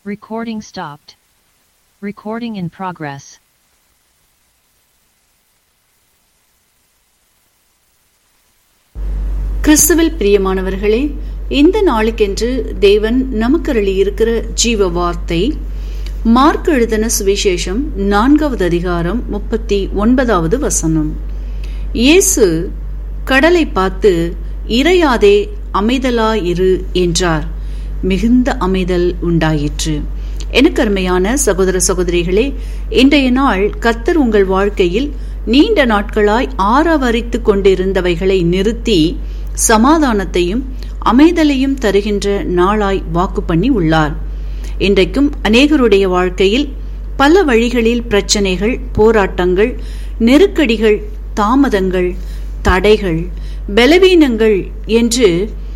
Recording stopped. Recording in progress. கிறிஸ்துவில் பிரியமானவர்களே இந்த நாளுக்கென்று தேவன் நமக்கு இருக்கிற ஜீவ வார்த்தை மார்க் எழுதின சுவிசேஷம் நான்காவது அதிகாரம் முப்பத்தி ஒன்பதாவது வசனம் இயேசு கடலை பார்த்து இறையாதே அமைதலாயிரு என்றார் மிகுந்த அமைதல் உண்டாயிற்று எனக்கு அருமையான சகோதர சகோதரிகளே இன்றைய நாள் கத்தர் உங்கள் வாழ்க்கையில் நீண்ட நாட்களாய் ஆரவரித்துக் கொண்டிருந்தவைகளை நிறுத்தி சமாதானத்தையும் அமைதலையும் தருகின்ற நாளாய் வாக்கு பண்ணி உள்ளார் இன்றைக்கும் அநேகருடைய வாழ்க்கையில் பல வழிகளில் பிரச்சனைகள் போராட்டங்கள் நெருக்கடிகள் தாமதங்கள் தடைகள் பலவீனங்கள் என்று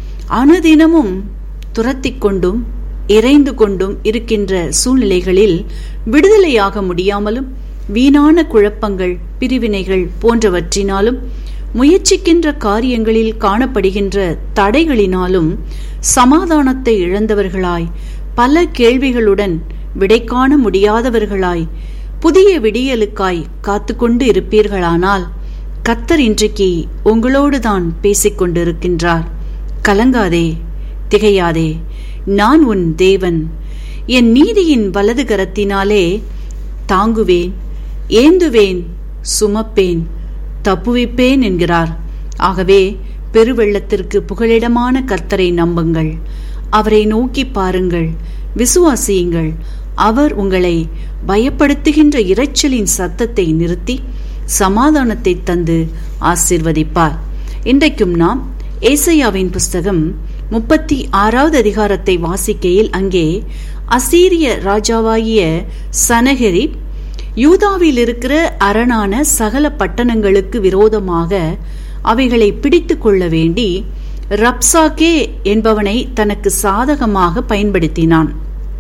அனுதினமும் துரத்திக் கொண்டும் இறைந்து கொண்டும் இருக்கின்ற சூழ்நிலைகளில் விடுதலையாக முடியாமலும் வீணான குழப்பங்கள் பிரிவினைகள் போன்றவற்றினாலும் முயற்சிக்கின்ற காரியங்களில் காணப்படுகின்ற தடைகளினாலும் சமாதானத்தை இழந்தவர்களாய் பல கேள்விகளுடன் விடை காண முடியாதவர்களாய் புதிய விடியலுக்காய் காத்துக்கொண்டு இருப்பீர்களானால் கத்தர் இன்றைக்கு உங்களோடுதான் பேசிக் கொண்டிருக்கின்றார் கலங்காதே திகையாதே நான் உன் தேவன் என் நீதியின் வலது கரத்தினாலே தாங்குவேன் ஏந்துவேன் சுமப்பேன் தப்புவிப்பேன் என்கிறார் ஆகவே பெருவெள்ளத்திற்கு புகலிடமான கர்த்தரை நம்புங்கள் அவரை நோக்கி பாருங்கள் விசுவாசியுங்கள் அவர் உங்களை பயப்படுத்துகின்ற இரைச்சலின் சத்தத்தை நிறுத்தி சமாதானத்தை தந்து ஆசிர்வதிப்பார் இன்றைக்கும் நாம் ஏசையாவின் புஸ்தகம் முப்பத்தி ஆறாவது அதிகாரத்தை வாசிக்கையில் அங்கே அசீரிய ராஜாவாகிய சனகரி யூதாவில் இருக்கிற அரணான சகல பட்டணங்களுக்கு விரோதமாக அவைகளை பிடித்து கொள்ள வேண்டி ரப்சாகே என்பவனை தனக்கு சாதகமாக பயன்படுத்தினான்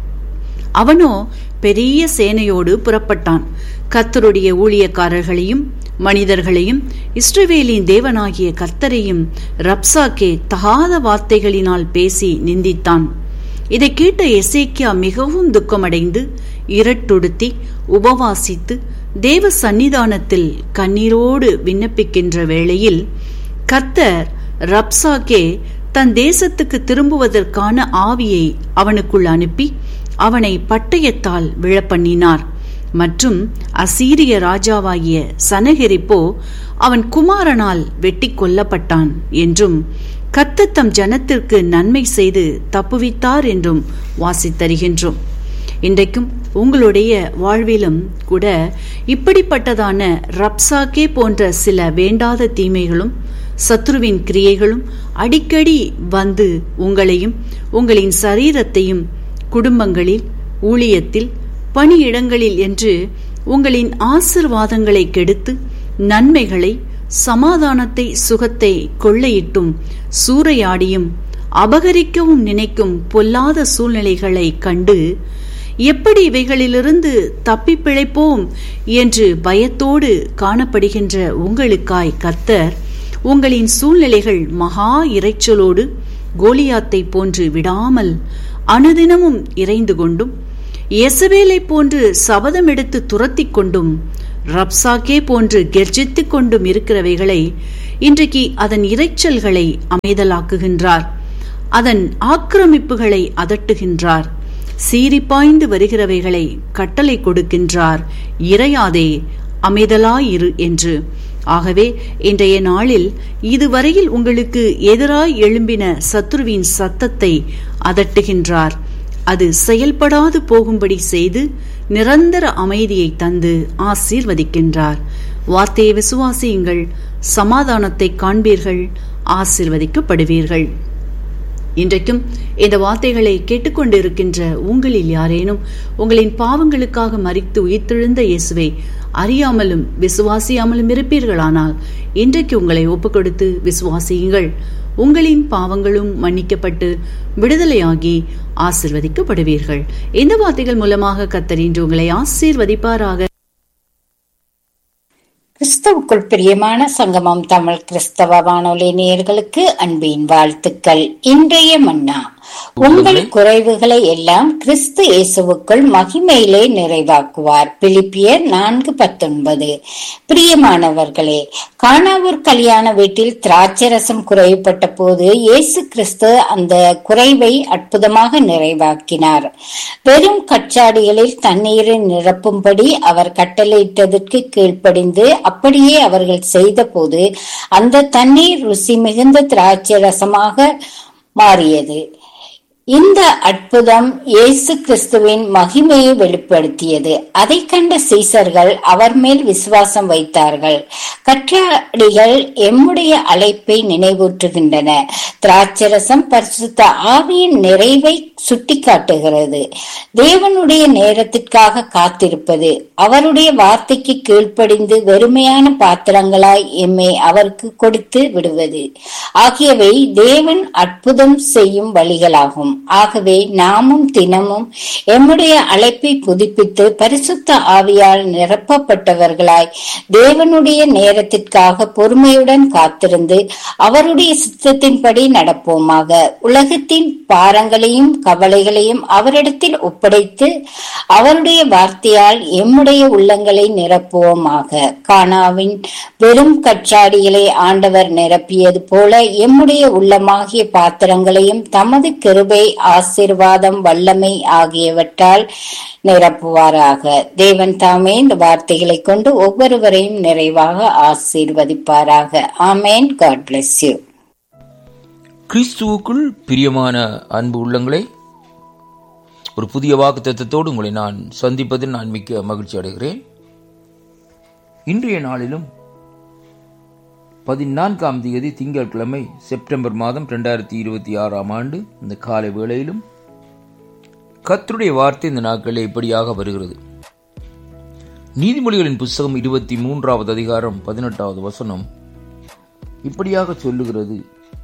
அவனோ பெரிய சேனையோடு புறப்பட்டான் கத்தருடைய ஊழியக்காரர்களையும் மனிதர்களையும் இஸ்ரவேலின் தேவனாகிய கர்த்தரையும் ரப்சாக்கே தகாத வார்த்தைகளினால் பேசி நிந்தித்தான் இதை கேட்ட எசேக்கியா மிகவும் துக்கமடைந்து இரட்டுடுத்தி உபவாசித்து தேவ சன்னிதானத்தில் கண்ணீரோடு விண்ணப்பிக்கின்ற வேளையில் கர்த்தர் ரப்சாக்கே தன் தேசத்துக்கு திரும்புவதற்கான ஆவியை அவனுக்குள் அனுப்பி அவனை பட்டயத்தால் விழப்பண்ணினார் மற்றும் அசீரிய ராஜாவாகிய சனகெரிப்போ அவன் குமாரனால் வெட்டி கொல்லப்பட்டான் என்றும் கத்தத்தம் ஜனத்திற்கு நன்மை செய்து தப்புவித்தார் என்றும் வாசித்தருகின்றோம் இன்றைக்கும் உங்களுடைய வாழ்விலும் கூட இப்படிப்பட்டதான ரப்சாக்கே போன்ற சில வேண்டாத தீமைகளும் சத்ருவின் கிரியைகளும் அடிக்கடி வந்து உங்களையும் உங்களின் சரீரத்தையும் குடும்பங்களில் ஊழியத்தில் பணியிடங்களில் என்று உங்களின் ஆசிர்வாதங்களை கெடுத்து நன்மைகளை சமாதானத்தை சுகத்தை கொள்ளையிட்டும் சூறையாடியும் அபகரிக்கவும் நினைக்கும் பொல்லாத சூழ்நிலைகளை கண்டு எப்படி இவைகளிலிருந்து தப்பி பிழைப்போம் என்று பயத்தோடு காணப்படுகின்ற உங்களுக்காய் கர்த்தர் உங்களின் சூழ்நிலைகள் மகா இறைச்சலோடு கோலியாத்தை போன்று விடாமல் அனுதினமும் இறைந்து கொண்டும் எசவேலை போன்று சபதம் எடுத்து துரத்தி கொண்டும் ரப்சாக்கே போன்று கெர்ஜித்துக் கொண்டும் இருக்கிறவைகளை இன்றைக்கு அதன் இறைச்சல்களை அமைதலாக்குகின்றார் அதன் ஆக்கிரமிப்புகளை அதட்டுகின்றார் சீரிப்பாய்ந்து வருகிறவைகளை கட்டளை கொடுக்கின்றார் இறையாதே அமைதலாயிரு என்று ஆகவே இன்றைய நாளில் இதுவரையில் உங்களுக்கு எதிராய் எழும்பின சத்ருவின் சத்தத்தை அதட்டுகின்றார் அது செயல்படாது போகும்படி செய்து நிரந்தர அமைதியை தந்து ஆசீர்வதிக்கின்றார் வார்த்தையை விசுவாசியுங்கள் சமாதானத்தை காண்பீர்கள் ஆசீர்வதிக்கப்படுவீர்கள் இன்றைக்கும் இந்த வார்த்தைகளை கேட்டுக்கொண்டிருக்கின்ற உங்களில் யாரேனும் உங்களின் பாவங்களுக்காக மறித்து உயிர்த்தெழுந்த இயேசுவை அறியாமலும் விசுவாசியாமலும் இருப்பீர்களானால் இன்றைக்கு உங்களை ஒப்புக்கொடுத்து விசுவாசியுங்கள் உங்களின் பாவங்களும் மன்னிக்கப்பட்டு விடுதலையாகி ஆசிர்வதிக்கப்படுவீர்கள் இந்த வார்த்தைகள் மூலமாக கத்தர் இன்று உங்களை ஆசீர்வதிப்பாராக கிறிஸ்தவுக்குள் பிரியமான சங்கமம் தமிழ் கிறிஸ்தவ வானொலி நேயர்களுக்கு அன்பின் வாழ்த்துக்கள் இன்றைய மன்னா உங்கள் குறைவுகளை எல்லாம் கிறிஸ்து இயேசுவுக்குள் மகிமையிலே நிறைவாக்குவார் பிலிப்பியர் நான்கு பத்தொன்பது பிரியமானவர்களே காணாவூர் கல்யாண வீட்டில் திராட்சரசம் குறைவுபட்ட போது இயேசு கிறிஸ்து அந்த குறைவை அற்புதமாக நிறைவாக்கினார் வெறும் கச்சாடிகளில் தண்ணீரை நிரப்பும்படி அவர் கட்டளையிட்டதற்கு கீழ்ப்படிந்து அப்படியே அவர்கள் செய்தபோது அந்த தண்ணீர் ருசி மிகுந்த திராட்சை ரசமாக மாறியது இந்த அற்புதம் இயேசு கிறிஸ்துவின் மகிமையை வெளிப்படுத்தியது அதை கண்ட சீசர்கள் அவர் மேல் விசுவாசம் வைத்தார்கள் கற்றாடிகள் எம்முடைய அழைப்பை நினைவூற்றுகின்றன திராட்சரசம் பரிசுத்த ஆவியின் நிறைவை சுட்டிக்காட்டுகிறது தேவனுடைய நேரத்திற்காக காத்திருப்பது அவருடைய வார்த்தைக்கு கீழ்ப்படிந்து வெறுமையான பாத்திரங்களாய் எம்மை அவருக்கு கொடுத்து விடுவது ஆகியவை தேவன் அற்புதம் செய்யும் வழிகளாகும் ஆகவே நாமும் தினமும் எம்முடைய அழைப்பை புதுப்பித்து பரிசுத்த ஆவியால் நிரப்பப்பட்டவர்களாய் தேவனுடைய நேரத்திற்காக பொறுமையுடன் காத்திருந்து அவருடைய சித்தத்தின்படி நடப்போமாக உலகத்தின் பாரங்களையும் கவலைகளையும் அவரிடத்தில் ஒப்படைத்து அவருடைய வார்த்தையால் எம்முடைய உள்ளங்களை நிரப்புவோமாக கானாவின் வெறும் கச்சாடிகளை ஆண்டவர் நிரப்பியது போல எம்முடைய உள்ளமாகிய பாத்திரங்களையும் தமது கிருபை ஆசீர்வாதம் வல்லமை ஆகியவற்றால் நிரப்புவாராக தேவன் தாமே இந்த வார்த்தைகளை கொண்டு ஒவ்வொருவரையும் நிறைவாக ஆசீர்வதிப்பாராக ஆமேன் காட் பிளஸ் யூ கிறிஸ்துவுக்குள் பிரியமான அன்பு உள்ளங்களே ஒரு புதிய வாக்கு தத்துவத்தோடு உங்களை நான் சந்திப்பதில் நான் மிக்க மகிழ்ச்சி அடைகிறேன் இன்றைய நாளிலும் பதினான்காம் தேதி திங்கட்கிழமை செப்டம்பர் மாதம் ரெண்டாயிரத்தி இருபத்தி ஆறாம் ஆண்டு இந்த காலை வேளையிலும் கர்த்தருடைய வார்த்தை இந்த நாட்களில் இப்படியாக வருகிறது நீதிமொழிகளின் புஸ்தகம் இருபத்தி மூன்றாவது அதிகாரம் பதினெட்டாவது வசனம் இப்படியாக சொல்லுகிறது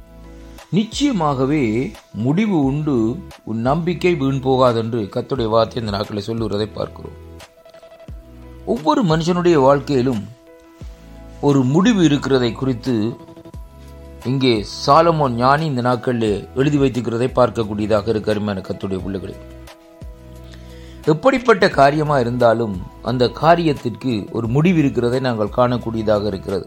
நிச்சயமாகவே முடிவு உண்டு உன் நம்பிக்கை வீண் போகாதென்று கர்த்தருடைய வார்த்தை இந்த நாட்களை சொல்லுகிறதை பார்க்கிறோம் ஒவ்வொரு மனுஷனுடைய வாழ்க்கையிலும் ஒரு முடிவு இருக்கிறதை குறித்து இங்கே சாலமோன் ஞானி இந்த நாட்களில் எழுதி வைத்திருக்கிறதை பார்க்கக்கூடியதாக இருக்கு அருமையான கத்துடைய பிள்ளைகளே எப்படிப்பட்ட காரியமா இருந்தாலும் அந்த காரியத்திற்கு ஒரு முடிவு இருக்கிறதை நாங்கள் காணக்கூடியதாக இருக்கிறது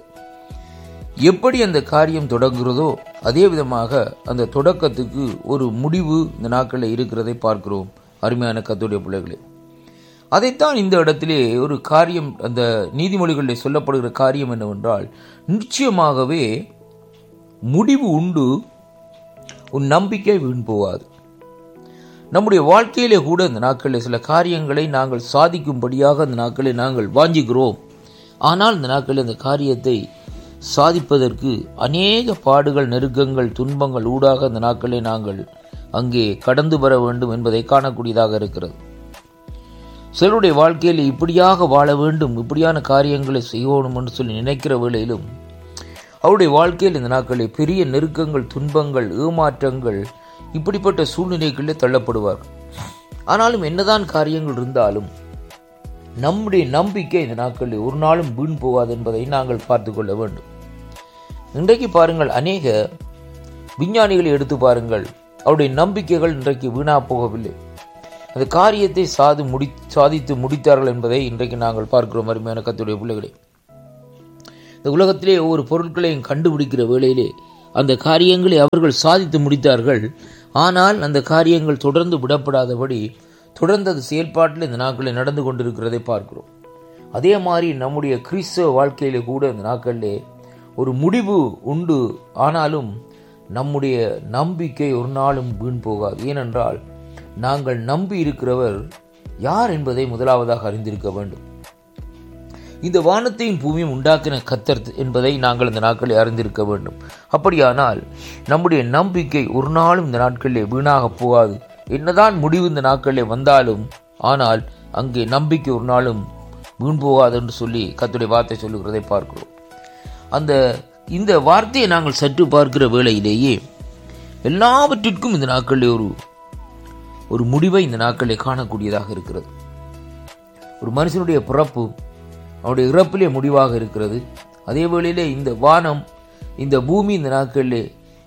எப்படி அந்த காரியம் தொடங்குகிறதோ அதே விதமாக அந்த தொடக்கத்துக்கு ஒரு முடிவு இந்த நாட்களில் இருக்கிறதை பார்க்கிறோம் அருமையான கத்துடைய பிள்ளைகளே அதைத்தான் இந்த இடத்திலே ஒரு காரியம் அந்த நீதிமொழிகளில் சொல்லப்படுகிற காரியம் என்னவென்றால் நிச்சயமாகவே முடிவு உண்டு உன் நம்பிக்கை வீண் போகாது நம்முடைய வாழ்க்கையிலே கூட இந்த நாட்களில் சில காரியங்களை நாங்கள் சாதிக்கும்படியாக அந்த நாட்களில் நாங்கள் வாஞ்சிக்கிறோம் ஆனால் இந்த நாட்களில் அந்த காரியத்தை சாதிப்பதற்கு அநேக பாடுகள் நெருக்கங்கள் துன்பங்கள் ஊடாக அந்த நாட்களில் நாங்கள் அங்கே கடந்து வர வேண்டும் என்பதை காணக்கூடியதாக இருக்கிறது சிலருடைய வாழ்க்கையில் இப்படியாக வாழ வேண்டும் இப்படியான காரியங்களை செய்யணும் என்று சொல்லி நினைக்கிற வேளையிலும் அவருடைய வாழ்க்கையில் இந்த நாட்களில் பெரிய நெருக்கங்கள் துன்பங்கள் ஏமாற்றங்கள் இப்படிப்பட்ட சூழ்நிலைகளில் தள்ளப்படுவார் ஆனாலும் என்னதான் காரியங்கள் இருந்தாலும் நம்முடைய நம்பிக்கை இந்த நாட்களில் ஒரு நாளும் வீண் போகாது என்பதை நாங்கள் பார்த்து கொள்ள வேண்டும் இன்றைக்கு பாருங்கள் அநேக விஞ்ஞானிகளை எடுத்து பாருங்கள் அவருடைய நம்பிக்கைகள் இன்றைக்கு வீணா போகவில்லை அந்த காரியத்தை சாது முடி சாதித்து முடித்தார்கள் என்பதை இன்றைக்கு நாங்கள் பார்க்கிறோம் அருமையான கத்துடைய பிள்ளைகளே இந்த உலகத்திலே ஒவ்வொரு பொருட்களையும் கண்டுபிடிக்கிற வேளையிலே அந்த காரியங்களை அவர்கள் சாதித்து முடித்தார்கள் ஆனால் அந்த காரியங்கள் தொடர்ந்து விடப்படாதபடி தொடர்ந்து அது செயல்பாட்டில் இந்த நாட்களில் நடந்து கொண்டிருக்கிறதை பார்க்கிறோம் அதே மாதிரி நம்முடைய கிறிஸ்தவ வாழ்க்கையிலே கூட இந்த நாட்களிலே ஒரு முடிவு உண்டு ஆனாலும் நம்முடைய நம்பிக்கை ஒரு நாளும் வீண் போகாது ஏனென்றால் நாங்கள் நம்பி இருக்கிறவர் யார் என்பதை முதலாவதாக அறிந்திருக்க வேண்டும் இந்த வானத்தையும் பூமியும் உண்டாக்கின கத்தர் என்பதை நாங்கள் இந்த நாட்களில் அறிந்திருக்க வேண்டும் அப்படியானால் நம்முடைய நம்பிக்கை ஒரு நாளும் இந்த நாட்களிலே வீணாக போகாது என்னதான் முடிவு இந்த நாட்களிலே வந்தாலும் ஆனால் அங்கே நம்பிக்கை ஒரு நாளும் வீண் போகாது என்று சொல்லி கத்துடைய வார்த்தை சொல்லுகிறதை பார்க்கிறோம் அந்த இந்த வார்த்தையை நாங்கள் சற்று பார்க்கிற வேளையிலேயே எல்லாவற்றிற்கும் இந்த நாட்களிலே ஒரு ஒரு முடிவை இந்த நாட்களிலே காணக்கூடியதாக இருக்கிறது ஒரு மனுஷனுடைய பிறப்பு அவனுடைய இறப்பிலே முடிவாக இருக்கிறது அதே வேளையிலே இந்த வானம் இந்த பூமி இந்த நாட்களிலே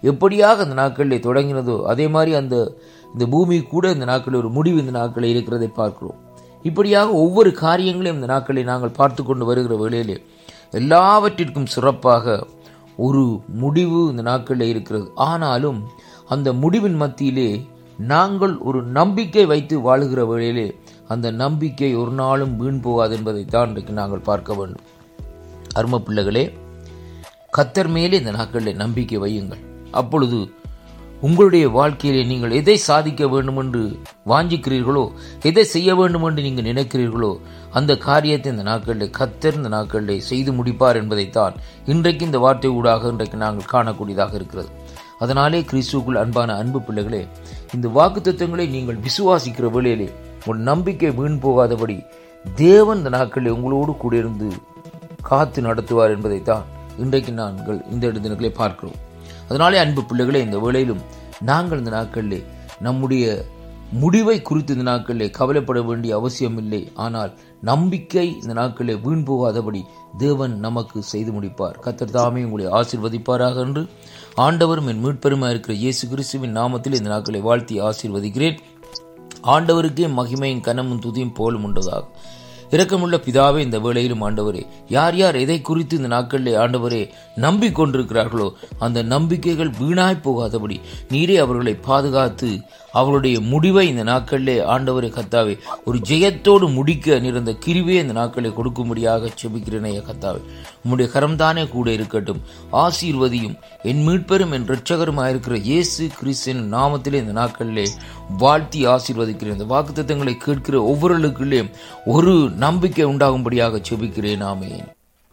எப்படியாக அந்த நாட்களிலே தொடங்கினதோ அதே மாதிரி அந்த இந்த பூமி கூட இந்த நாட்களில் ஒரு முடிவு இந்த நாட்களில் இருக்கிறதை பார்க்கிறோம் இப்படியாக ஒவ்வொரு காரியங்களையும் இந்த நாட்களை நாங்கள் பார்த்து கொண்டு வருகிற வேளையிலே எல்லாவற்றிற்கும் சிறப்பாக ஒரு முடிவு இந்த நாட்களில் இருக்கிறது ஆனாலும் அந்த முடிவின் மத்தியிலே நாங்கள் ஒரு நம்பிக்கை வைத்து வாழுகிற வேளையிலே அந்த நம்பிக்கை ஒரு நாளும் வீண் போகாது என்பதைத்தான் இன்றைக்கு நாங்கள் பார்க்க வேண்டும் அரும பிள்ளைகளே கத்தர் மேலே இந்த நாட்களில் நம்பிக்கை வையுங்கள் அப்பொழுது உங்களுடைய வாழ்க்கையிலே நீங்கள் எதை சாதிக்க வேண்டும் என்று வாஞ்சிக்கிறீர்களோ எதை செய்ய வேண்டும் என்று நீங்கள் நினைக்கிறீர்களோ அந்த காரியத்தை இந்த நாட்களில் கத்தர் இந்த நாட்களில் செய்து முடிப்பார் என்பதைத்தான் இன்றைக்கு இந்த வார்த்தை ஊடாக இன்றைக்கு நாங்கள் காணக்கூடியதாக இருக்கிறது அதனாலே கிறிஸ்துக்குள் அன்பான அன்பு பிள்ளைகளே இந்த வாக்குத்தத்தங்களை நீங்கள் விசுவாசிக்கிற வேளையிலே உங்கள் நம்பிக்கை வீண் போகாதபடி தேவன் இந்த நாட்களில் உங்களோடு கூட இருந்து காத்து நடத்துவார் என்பதைத்தான் இன்றைக்கு நாங்கள் இந்த இடத்தினர்களை பார்க்கிறோம் அதனாலே அன்பு பிள்ளைகளே இந்த வேளையிலும் நாங்கள் இந்த நாட்களிலே நம்முடைய முடிவை குறித்து இந்த நாட்களிலே கவலைப்பட வேண்டிய அவசியம் இல்லை ஆனால் நம்பிக்கை இந்த நாட்களிலே வீண் போகாதபடி தேவன் நமக்கு செய்து முடிப்பார் கத்தர் தாமே உங்களை ஆசீர்வதிப்பாராக என்று ஆண்டவரும் என் மீட்பெருமா இருக்கிற இயேசு கிறிஸ்துவின் நாமத்தில் இந்த நாட்களை வாழ்த்தி ஆசீர்வதிக்கிறேன் ஆண்டவருக்கே மகிமையும் கனமும் துதியும் போலும் உண்டதாக இரக்கமுள்ள பிதாவே இந்த வேளையிலும் ஆண்டவரே யார் யார் எதை குறித்து இந்த நாட்களிலே ஆண்டவரே நம்பிக்கொண்டிருக்கிறார்களோ அந்த நம்பிக்கைகள் வீணாய் போகாதபடி நீரே அவர்களை பாதுகாத்து அவருடைய முடிவை இந்த நாட்களிலே ஆண்டவரே கத்தாவே ஒரு ஜெயத்தோடு முடிக்க நிறந்த கிருவே இந்த நாட்களை கொடுக்கும்படியாக செபிக்கிறேனைய கத்தாவே உம்முடைய கரம்தானே கூட இருக்கட்டும் ஆசீர்வதியும் என் மீட்பெரும் என் இரட்சகருமாயிருக்கிற இயேசு கிறிஸ்தின் நாமத்திலே இந்த நாட்களிலே வாழ்த்தி ஆசீர்வதிக்கிறேன் இந்த வாக்குத்தத்தங்களை கேட்கிற ஒவ்வொருவர்களுக்குள்ளே ஒரு நம்பிக்கை உண்டாகும்படியாக செபிக்கிறேன் ஆமேன்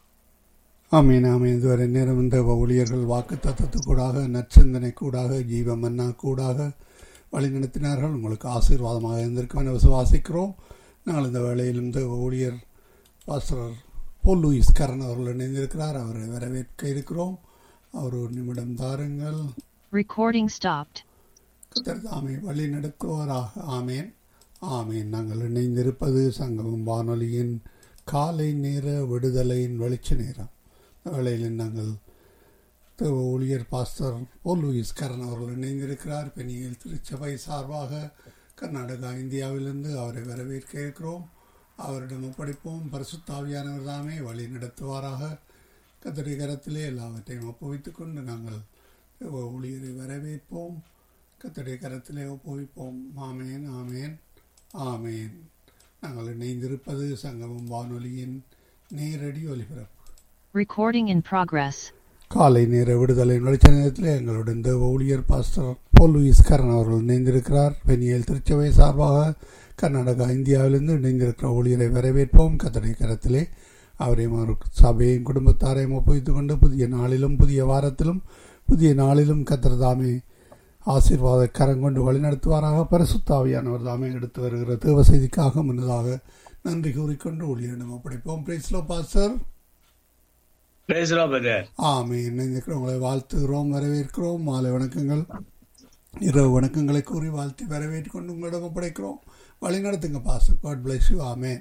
ஆமீன் ஆமீன் இதுவரை நேரம் இந்த ஊழியர்கள் வாக்கு தத்துவத்துக்கூடாக நற்சிந்தனை கூடாக ஜீவ மன்னா கூடாக வழி நடத்தினார்கள் உங்களுக்கு ஆசீர்வாதமாக இருந்திருக்கும் என விசுவாசிக்கிறோம் நாங்கள் இந்த வேளையில் இந்த ஊழியர் பாஸ்டர் போல் லூயிஸ் கரன் அவர்கள் இணைந்திருக்கிறார் அவரை வரவேற்க இருக்கிறோம் அவர் ஒரு நிமிடம் தாருங்கள் Recording stopped. கத்தர் தாமே வழி நடத்துவாராக ஆமேன் ஆமேன் நாங்கள் இணைந்திருப்பது சங்கமம் வானொலியின் காலை நேர விடுதலையின் வெளிச்ச நேரம் இந்த வேளையில் நாங்கள் தேவ ஊழியர் பாஸ்டர் போல் லூயிஸ் கரன் அவர்கள் இணைந்திருக்கிறார் பெண்ணியல் திருச்சபை சார்பாக கர்நாடகா இந்தியாவிலிருந்து அவரை வரவேற்க இருக்கிறோம் அவரிடம் ஒப்படைப்போம் பரிசுத்தாவியானவர் தாமே வழி நடத்துவாராக கத்தடி கரத்திலே எல்லாவற்றையும் ஒப்புவித்துக் கொண்டு நாங்கள் தேவ ஊழியரை வரவேற்போம் கத்தடி கரத்திலே ஒப்புவிப்போம் ஆமேன் ஆமேன் ஆமேன் நாங்கள் இணைந்திருப்பது சங்கமம் வானொலியின் நேரடி ஒலிபரப்பு Recording in progress. காலை நேர விடுதலை நடிச்ச நேரத்தில் எங்களுடன் தேவ ஊழியர் பாஸ்டர் போல் லூயிஸ் கரன் அவர்கள் இணைந்திருக்கிறார் பெண்ணியல் திருச்சபை சார்பாக கர்நாடகா இந்தியாவிலிருந்து இணைந்திருக்கிற ஊழியரை வரவேற்போம் கத்தடை கரத்திலே அவரையும் அவர் சபையும் குடும்பத்தாரையும் ஒப்புவித்துக் கொண்டு புதிய நாளிலும் புதிய வாரத்திலும் புதிய நாளிலும் கத்தர் தாமே ஆசீர்வாத கரம் கொண்டு வழிநடத்துவாராக பரிசுத்தாவியானவர் தாமே எடுத்து வருகிற தேவ செய்திக்காக முன்னதாக நன்றி கூறிக்கொண்டு ஊழியரிடம் ஒப்படைப்போம் praise Lord pastor Praise the Lord, brother. ஆமே இணைந்திருக்கிறவங்களை வாழ்த்துகிறோம் வரவேற்கிறோம் மாலை வணக்கங்கள் இரவு வணக்கங்களை கூறி வாழ்த்தி வரவேற்று கொண்டு உங்களிடம் ஒப்படைக்கிறோம் வழி நடத்துங்க பாஸ்டர் காட் பிளஸ் யூ ஆமே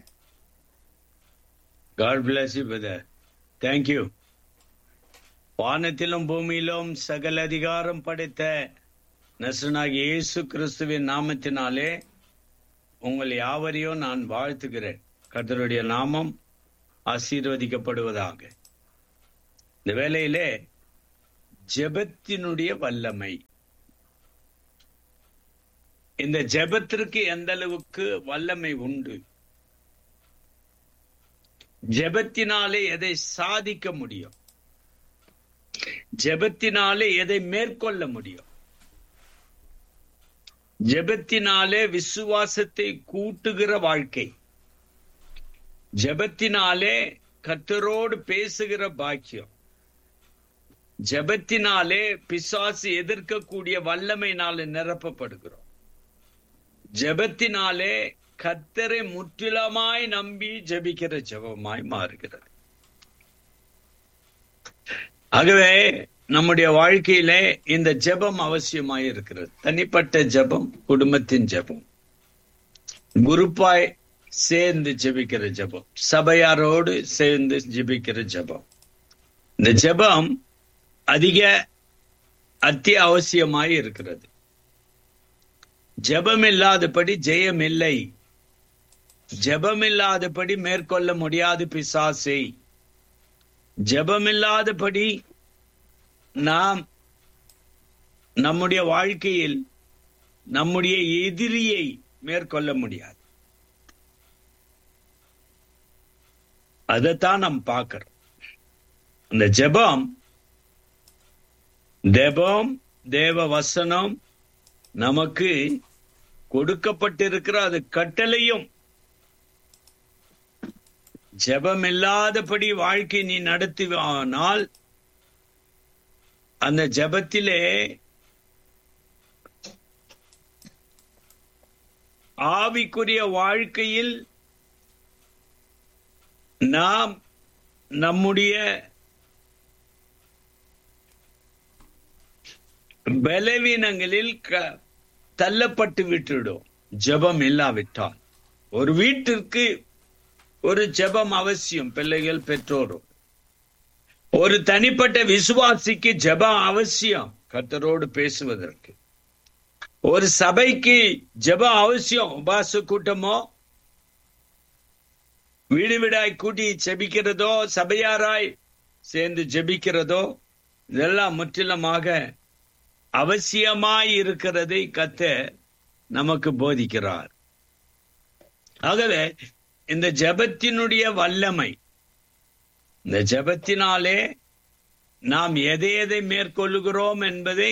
God bless you, brother. Thank you. வானத்திலும் பூமியிலும் சகல அதிகாரம் படைத்த நசனாகிய இயேசு கிறிஸ்துவின் நாமத்தினாலே உங்கள் யாவரையும் நான் வாழ்த்துகிறேன் கர்த்தருடைய நாமம் ஆசீர்வதிக்கப்படுவதாக இந்த வேளையிலே ஜெபத்தினுடைய வல்லமை இந்த ஜெபத்திற்கு எந்த அளவுக்கு வல்லமை உண்டு ஜெபத்தினாலே எதை சாதிக்க முடியும் ஜெபத்தினாலே எதை மேற்கொள்ள முடியும் ஜெபத்தினாலே விசுவாசத்தை கூட்டுகிற வாழ்க்கை ஜெபத்தினாலே கத்தரோடு பேசுகிற பாக்கியம் ஜெபத்தினாலே பிசாசு எதிர்க்கக்கூடிய வல்லமையினாலே நிரப்பப்படுகிறோம் ஜெபத்தினாலே கத்தரை முற்றிலுமாய் நம்பி ஜெபிக்கிற ஜெபமாய் மாறுகிறது ஆகவே நம்முடைய வாழ்க்கையிலே இந்த ஜெபம் அவசியமாய் இருக்கிறது தனிப்பட்ட ஜெபம் குடும்பத்தின் ஜெபம் குருப்பாய் சேர்ந்து ஜெபிக்கிற ஜெபம் சபையாரோடு சேர்ந்து ஜெபிக்கிற ஜெபம் இந்த ஜெபம் அதிக அத்தியாவசியமாய் இருக்கிறது ஜெபமில்லாதபடி ஜெயம் இல்லை ஜெபமில்லாதபடி மேற்கொள்ள முடியாது பிசாசை ஜெபமில்லாதபடி நாம் நம்முடைய வாழ்க்கையில் நம்முடைய எதிரியை மேற்கொள்ள முடியாது அதைத்தான் நாம் பார்க்கிறோம் அந்த ஜெபம் தேபம் தேவ வசனம் நமக்கு கொடுக்கப்பட்டிருக்கிற அது கட்டளையும் ஜெபம் இல்லாதபடி வாழ்க்கை நீ நடத்துவானால் அந்த ஜெபத்திலே ஆவிக்குரிய வாழ்க்கையில் நாம் நம்முடைய பலவீனங்களில் க- தள்ளப்பட்டு விட்டுடும் ஜெபம் இல்லாவிட்டால் ஒரு வீட்டிற்கு ஒரு ஜெபம் அவசியம் பிள்ளைகள் பெற்றோரும் ஒரு தனிப்பட்ட விசுவாசிக்கு ஜெபம் அவசியம் கர்த்தரோடு பேசுவதற்கு ஒரு சபைக்கு ஜெபம் அவசியம் உபாச கூட்டமோ வீடு வீடாய் கூட்டி ஜெபிக்கிறதோ சபையாராய் சேர்ந்து ஜெபிக்கிறதோ இதெல்லாம் முற்றிலுமாக அவசியமாய் இருக்கிறதை கத்த நமக்கு போதிக்கிறார் ஆகவே இந்த ஜெபத்தினுடைய வல்லமை இந்த ஜெபத்தினாலே நாம் எதை எதை மேற்கொள்ளுகிறோம் என்பதை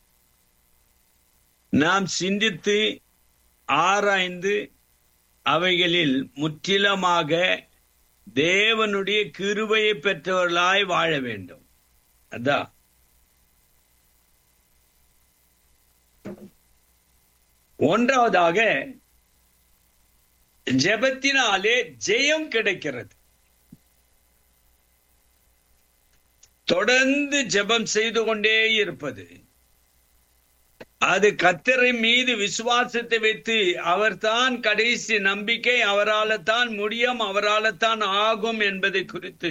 நாம் சிந்தித்து ஆராய்ந்து அவைகளில் முற்றிலுமாக தேவனுடைய கிருபையை பெற்றவர்களாய் வாழ வேண்டும் அதான் ஒன்றாவதாக ஜெபத்தினாலே ஜெயம் கிடைக்கிறது தொடர்ந்து ஜெபம் செய்து கொண்டே இருப்பது அது கத்தரை மீது விசுவாசத்தை வைத்து அவர்தான் கடைசி நம்பிக்கை அவரால் தான் முடியும் அவரால் தான் ஆகும் என்பதை குறித்து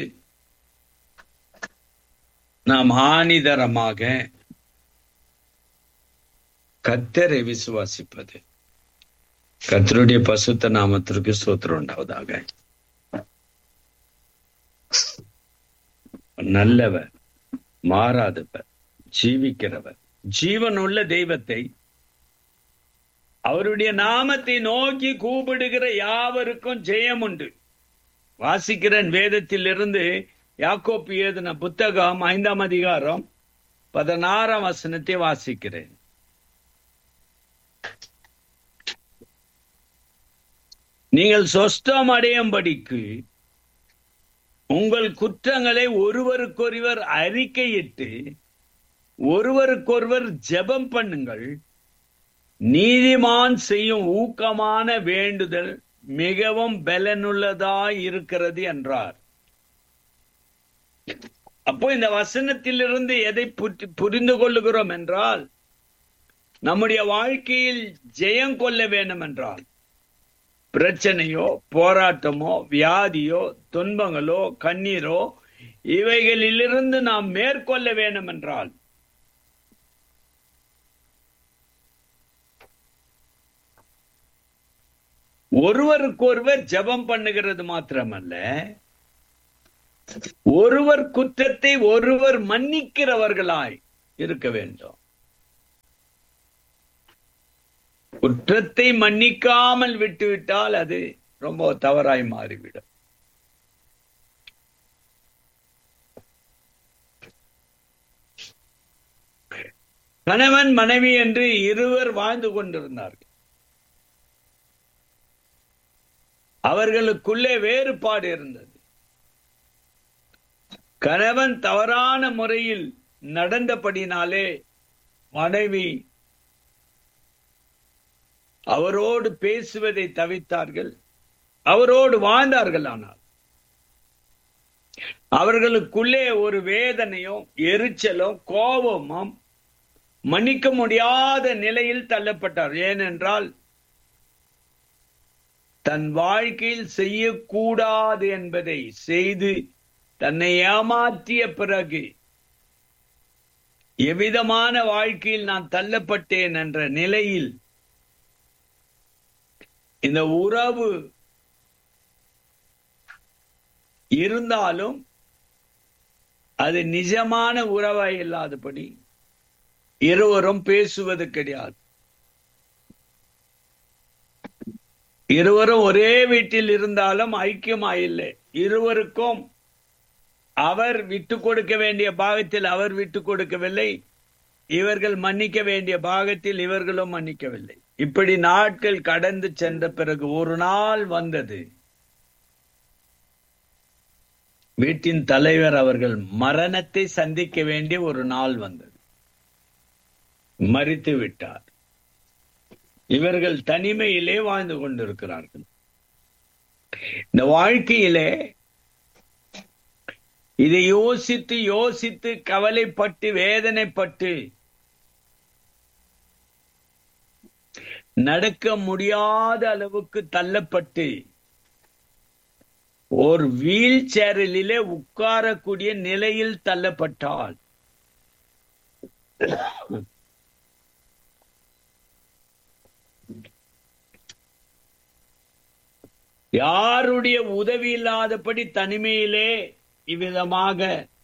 நாம் ஆணிதரமாக கத்தரை விசுவாசிப்பது கத்தருடைய பசுத்த நாமத்திற்கு சோத்திரம் உண்டாவதாக நல்லவர் மாறாதவர் ஜீவிக்கிறவர் ஜீவனுள்ள தெய்வத்தை அவருடைய நாமத்தை நோக்கி கூப்பிடுகிற யாவருக்கும் ஜெயம் உண்டு வாசிக்கிறேன் வேதத்திலிருந்து யாக்கோப்பு எழுதின புத்தகம் ஐந்தாம் அதிகாரம் பதினாறாம் வசனத்தை வாசிக்கிறேன் நீங்கள் சொஸ்டம் அடையும்படிக்கு உங்கள் குற்றங்களை ஒருவருக்கொருவர் அறிக்கையிட்டு ஒருவருக்கொருவர் ஜெபம் பண்ணுங்கள் நீதிமான் செய்யும் ஊக்கமான வேண்டுதல் மிகவும் பலனுள்ளதாய் இருக்கிறது என்றார் அப்போ இந்த வசனத்திலிருந்து எதை புரி- புரிந்து கொள்ளுகிறோம் என்றால் நம்முடைய வாழ்க்கையில் ஜெயம் கொள்ள வேண்டும் என்றால் பிரச்சனையோ போராட்டமோ வியாதியோ துன்பங்களோ கண்ணீரோ இவைகளிலிருந்து நாம் மேற்கொள்ள வேண்டும் என்றால் ஒருவருக்கொருவர் ஜெபம் பண்ணுகிறது மாத்திரமல்ல ஒருவர் குற்றத்தை ஒருவர் மன்னிக்கிறவர்களாய் இருக்க வேண்டும் குற்றத்தை மன்னிக்காமல் விட்டுவிட்டால் அது ரொம்ப தவறாய் மாறிவிடும் கணவன் மனைவி என்று இருவர் வாழ்ந்து கொண்டிருந்தார்கள் அவர்களுக்குள்ளே வேறுபாடு இருந்தது கணவன் தவறான முறையில் நடந்தபடினாலே மனைவி அவரோடு பேசுவதை தவித்தார்கள் அவரோடு வாழ்ந்தார்கள் ஆனால் அவர்களுக்குள்ளே ஒரு வேதனையும் எரிச்சலும் கோபமும் மன்னிக்க முடியாத நிலையில் தள்ளப்பட்டார் ஏனென்றால் தன் வாழ்க்கையில் செய்யக்கூடாது என்பதை செய்து தன்னை ஏமாற்றிய பிறகு எவ்விதமான வாழ்க்கையில் நான் தள்ளப்பட்டேன் என்ற நிலையில் இந்த உறவு இருந்தாலும் அது நிஜமான உறவாய் இல்லாதபடி இருவரும் பேசுவது கிடையாது இருவரும் ஒரே வீட்டில் இருந்தாலும் ஐக்கியமாயில்லை இருவருக்கும் அவர் விட்டு கொடுக்க வேண்டிய பாகத்தில் அவர் விட்டு கொடுக்கவில்லை இவர்கள் மன்னிக்க வேண்டிய பாகத்தில் இவர்களும் மன்னிக்கவில்லை இப்படி நாட்கள் கடந்து சென்ற பிறகு ஒரு நாள் வந்தது வீட்டின் தலைவர் அவர்கள் மரணத்தை சந்திக்க வேண்டிய ஒரு நாள் வந்தது மறித்து விட்டார் இவர்கள் தனிமையிலே வாழ்ந்து கொண்டிருக்கிறார்கள் இந்த வாழ்க்கையிலே இதை யோசித்து யோசித்து கவலைப்பட்டு வேதனைப்பட்டு நடக்க முடியாத அளவுக்கு தள்ளப்பட்டு ஒரு வீல் சேரிலே உட்காரக்கூடிய நிலையில் தள்ளப்பட்டால் யாருடைய உதவி இல்லாதபடி தனிமையிலே இவ்விதமாக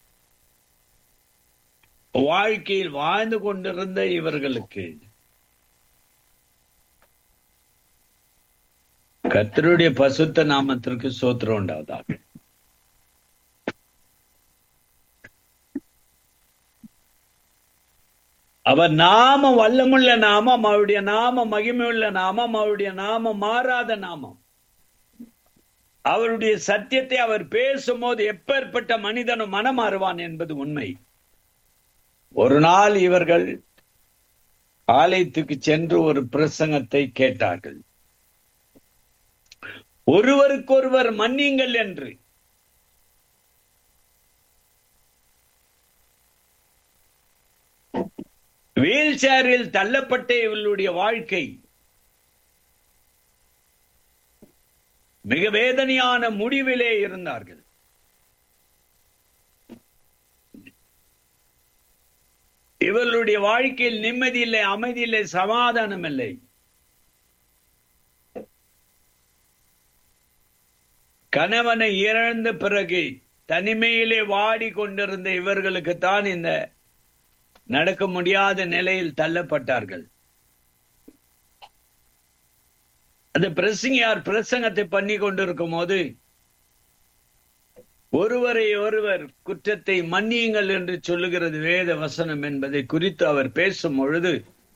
வாழ்க்கையில் வாழ்ந்து கொண்டிருந்த இவர்களுக்கு கர்த்தருடைய பசுத்த நாமத்திற்கு சோத்திரம் உண்டாவதாக அவர் நாம வல்லமுள்ள நாமம் அவருடைய நாம மகிமையுள்ள நாமம் அவருடைய நாமம் மாறாத நாமம் அவருடைய சத்தியத்தை அவர் பேசும்போது எப்பேற்பட்ட மனிதனும் மனம் மாறுவான் என்பது உண்மை ஒரு நாள் இவர்கள் ஆலயத்துக்கு சென்று ஒரு பிரசங்கத்தை கேட்டார்கள் ஒருவருக்கொருவர் மன்னியுங்கள் என்று வீல் சேரில் தள்ளப்பட்ட இவர்களுடைய வாழ்க்கை மிக வேதனையான முடிவிலே இருந்தார்கள் இவர்களுடைய வாழ்க்கையில் நிம்மதி இல்லை அமைதி இல்லை சமாதானம் இல்லை கணவனை இழந்த பிறகு தனிமையிலே வாடி கொண்டிருந்த இவர்களுக்கு தான் இந்த நடக்க முடியாத நிலையில் தள்ளப்பட்டார்கள் அந்த பிரசங்கியார் பிரசங்கத்தை பண்ணி கொண்டிருக்கும் போது ஒருவரை ஒருவர் குற்றத்தை மன்னியுங்கள் என்று சொல்லுகிறது வேத வசனம் என்பதை குறித்து அவர் பேசும் பொழுது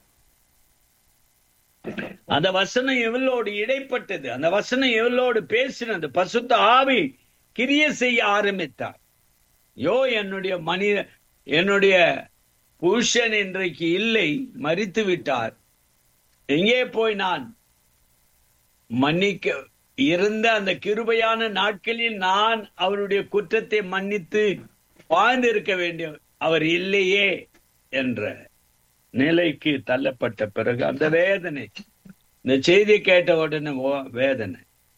அந்த வசனம் எவளோடு இடைப்பட்டது அந்த வசனம் எவளோடு பேசினது பசுத்த ஆவி கிரிய செய்ய ஆரம்பித்தார் யோ என்னுடைய மனித என்னுடைய புருஷன் இன்றைக்கு இல்லை மறித்து விட்டார் எங்கே போய் நான் மன்னிக்க இருந்த அந்த கிருபையான நாட்களில் நான் அவருடைய குற்றத்தை மன்னித்து வாழ்ந்திருக்க வேண்டிய அவர் இல்லையே என்ற நிலைக்கு தள்ளப்பட்ட பிறகு அந்த வேதனை இந்த செய்தி கேட்ட உடனே வேதனை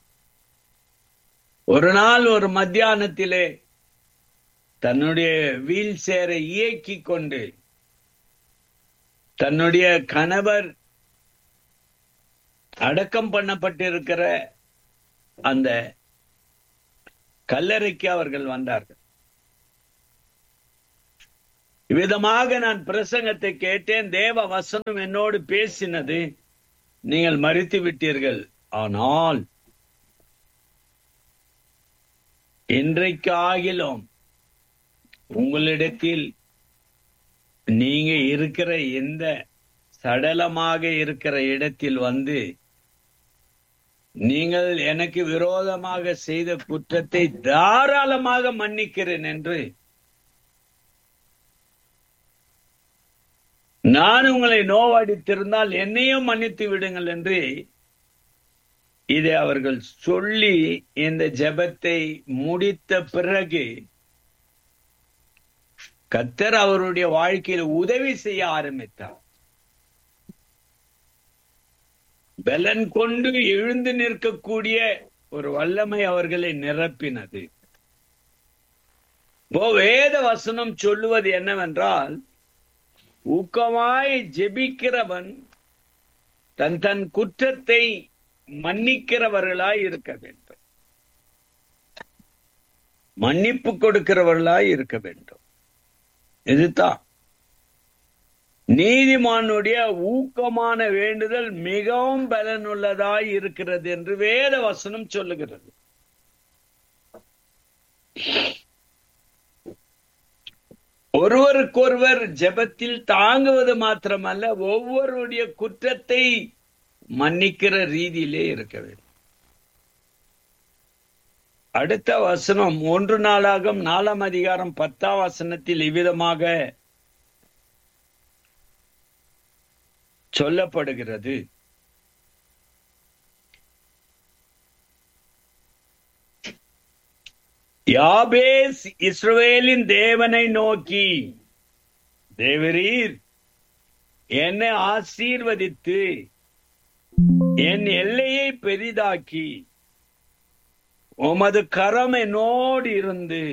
ஒரு நாள் ஒரு மத்தியானத்திலே தன்னுடைய வீல் சேரை இயக்கி கொண்டு தன்னுடைய கணவர் அடக்கம் பண்ணப்பட்டிருக்கிற அந்த கல்லறைக்கு அவர்கள் வந்தார்கள் இவ்விதமாக நான் பிரசங்கத்தை கேட்டேன் தேவ வசனம் என்னோடு பேசினது நீங்கள் மறித்து விட்டீர்கள் ஆனால் இன்றைக்கு ஆகிலும் உங்களிடத்தில் நீங்க இருக்கிற எந்த சடலமாக இருக்கிற இடத்தில் வந்து நீங்கள் எனக்கு விரோதமாக செய்த குற்றத்தை தாராளமாக மன்னிக்கிறேன் என்று நான் உங்களை நோவடித்திருந்தால் என்னையும் மன்னித்து விடுங்கள் என்று இதை அவர்கள் சொல்லி இந்த ஜெபத்தை முடித்த பிறகு கத்தர் அவருடைய வாழ்க்கையில் உதவி செய்ய ஆரம்பித்தார் பலன் கொண்டு எழுந்து நிற்கக்கூடிய ஒரு வல்லமை அவர்களை நிரப்பினது இப்போ வேத வசனம் சொல்லுவது என்னவென்றால் ஊக்கமாய் ஜெபிக்கிறவன் தன் தன் குற்றத்தை மன்னிக்கிறவர்களாய் இருக்க வேண்டும் மன்னிப்பு கொடுக்கிறவர்களாய் இருக்க வேண்டும் இதுதான் நீதிமானுடைய ஊக்கமான வேண்டுதல் மிகவும் பலனுள்ளதாய் இருக்கிறது என்று வேத வசனம் சொல்லுகிறது ஒருவருக்கொருவர் ஜெபத்தில் தாங்குவது மாத்திரமல்ல ஒவ்வொருடைய குற்றத்தை மன்னிக்கிற ரீதியிலே இருக்க வேண்டும் அடுத்த வசனம் ஒன்று நாளாகம் நாலாம் அதிகாரம் பத்தாம் வசனத்தில் இவ்விதமாக சொல்லப்படுகிறது யாபேஸ் இஸ்ரவேலின் தேவனை நோக்கி தேவரீர் என்னை ஆசீர்வதித்து என் எல்லையை பெரிதாக்கி உமது கரம் என்னோடு இருந்து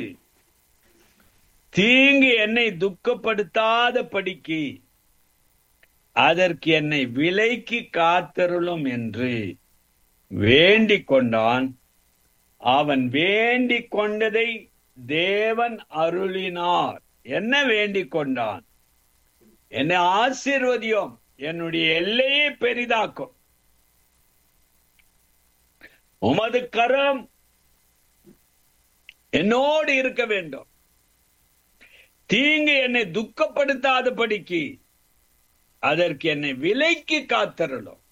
தீங்கு என்னை துக்கப்படுத்தாத படிக்கு அதற்கு என்னை விலைக்கு காத்தருளும் என்று வேண்டிக் கொண்டான் அவன் வேண்டிக் கொண்டதை தேவன் அருளினார் என்ன வேண்டிக் கொண்டான் என்னை ஆசீர்வதியும் என்னுடைய எல்லையை பெரிதாக்கும் உமது கரம் என்னோடு இருக்க வேண்டும் தீங்கு என்னை துக்கப்படுத்தாதபடிக்கு அதற்கு என்னை விலைக்கு காத்தருளும்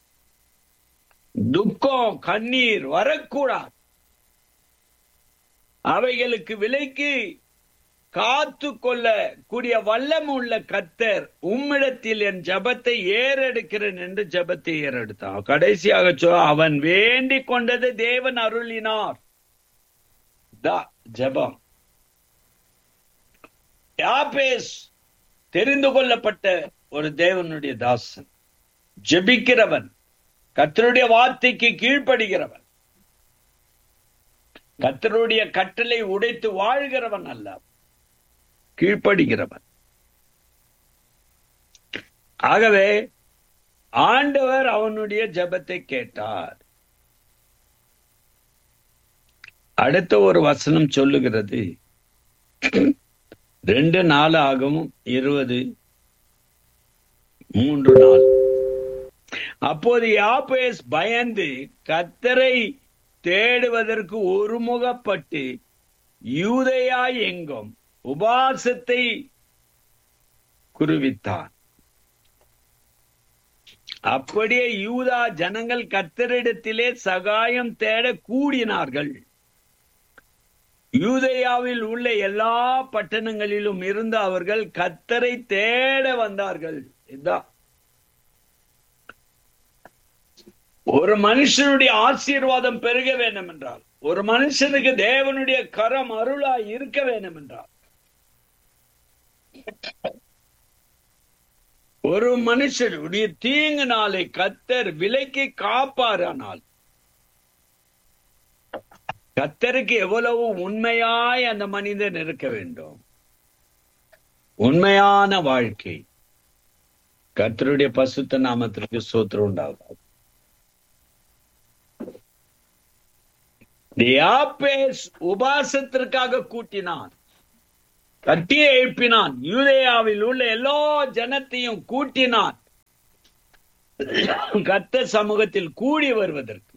துக்கம் கண்ணீர் வரக்கூடாது அவைகளுக்கு விலைக்கு காத்து கொள்ள கூடிய வல்லம் உள்ள கத்தர் உம்மிடத்தில் என் ஜபத்தை ஏறெடுக்கிறேன் என்று ஜபத்தை ஏறெடுத்தான் கடைசியாக சொ அவன் வேண்டிக் கொண்டது தேவன் அருளினார் ஜபம் யாபேஸ் தெரிந்து கொள்ளப்பட்ட ஒரு தேவனுடைய தாசன் ஜெபிக்கிறவன் கத்தருடைய வார்த்தைக்கு கீழ்ப்படுகிறவன் கத்தருடைய கட்டளை உடைத்து வாழ்கிறவன் அல்ல கீழ்ப்படுகிறவன் ஆகவே ஆண்டவர் அவனுடைய ஜபத்தை கேட்டார் அடுத்த ஒரு வசனம் சொல்லுகிறது ரெண்டு நாள் ஆகவும் இருபது மூன்று நாள் அப்போது யாபேஸ் பயந்து கத்தரை தேடுவதற்கு ஒருமுகப்பட்டு யூதையா எங்கும் உபாசத்தை குருவித்தான் அப்படியே யூதா ஜனங்கள் கத்தரிடத்திலே சகாயம் தேட கூடினார்கள் யூதேயாவில் உள்ள எல்லா பட்டணங்களிலும் இருந்து அவர்கள் கத்தரை தேட வந்தார்கள் இதுதான் ஒரு மனுஷனுடைய ஆசீர்வாதம் பெருக வேண்டும் என்றால் ஒரு மனுஷனுக்கு தேவனுடைய கரம் அருளா இருக்க வேண்டும் என்றால் ஒரு மனுஷனுடைய தீங்கு நாளை கத்தர் விலைக்கு காப்பாரானால் கத்தருக்கு எவ்வளவு உண்மையாய் அந்த மனிதன் இருக்க வேண்டும் உண்மையான வாழ்க்கை கத்தருடைய பசுத்த நாமத்திற்கு சோத்திரம் உண்டாகும் யாப்பேஸ் உபாசத்திற்காக கூட்டினான் கட்டியை எழுப்பினான் யூதேயாவில் உள்ள எல்லா ஜனத்தையும் கூட்டினான் கத்த சமூகத்தில் கூடி வருவதற்கு